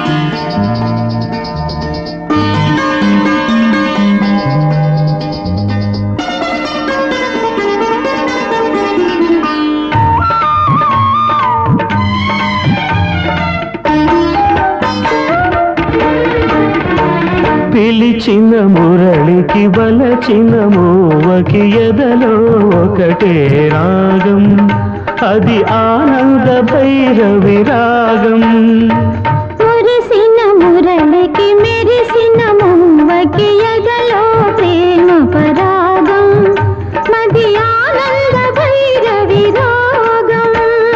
పిలిచిన మురళికి వలచిన మూవకి ఎదలో ఒకటే రాగం అది ఆనంద భైరవి రాగం మురిసిన మురళికి మెరిసిన మువ్వకి ఎదలో ప్రేమ పరాగం మది ఆనంద భైరవి రాగం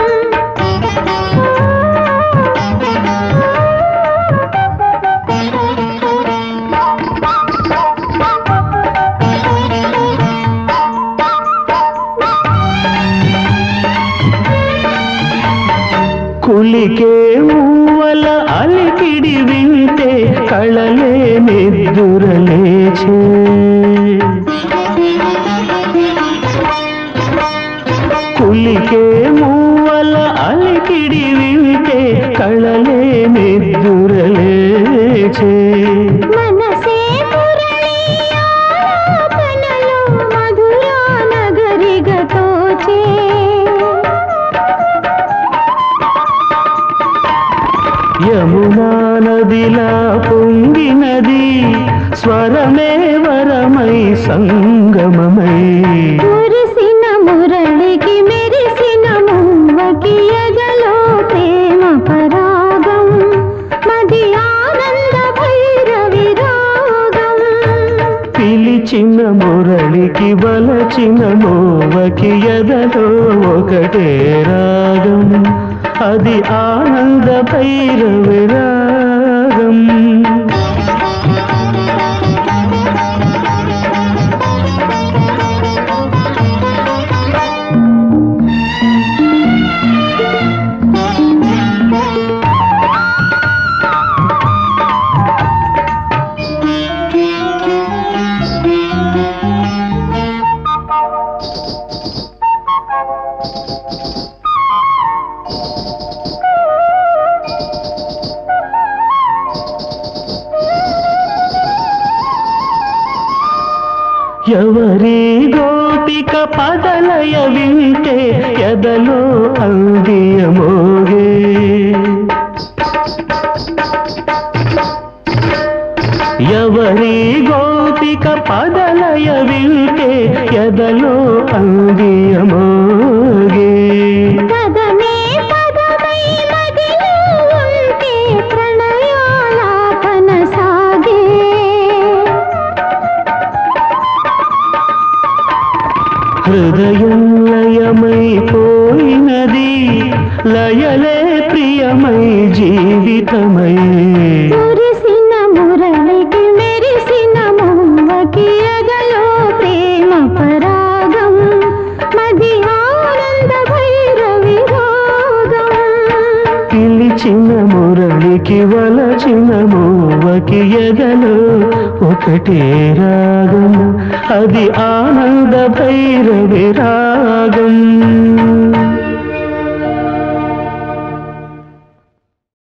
కులికే మూవల అలికిడి వింటే కళలే నిద్దురలేచే కులికే మూవల అలికిడి వింటే కళలే నిద్దురలేచే మనసే మురళి ఆలాపనలో మధురా నగరిగా తోచే యమునా నదిలా పొంగినది స్వరమే వరమై సంగమమై మురిసిన మురళికి మెరిసిన మువ్వకి ఎదలో ప్రేమ పరాగం మది ఆనంద భైరవి రాగం పిలిచిన మురళికి వలచిన మోవకి ఎదలో ఒకటే రాగం అది ఆనంద భైరవి రాగం ఎవరి గోపిక పదలయ వింటే ఎదలో అందియమోగే ఎవరి గోపిక పదలయ వింటే ఎదలో అందియమోగే పదమే పదమై మదిలో ఉంటే ప్రణయాలాపన సాగే హృదయం లయమైపోయినది లయలే ప్రియమై జీవితమై మురిసిన మురళికి మెరిసిన మువ్వకి ఎదలో ప్రేమ పరాగం మది ఆనంద భైరవి రాగం పిలిచిన మురళికి వలచిన మూవకి ఎదలో ఒకటే రాగం అది ఆనంద భైరవి రాగం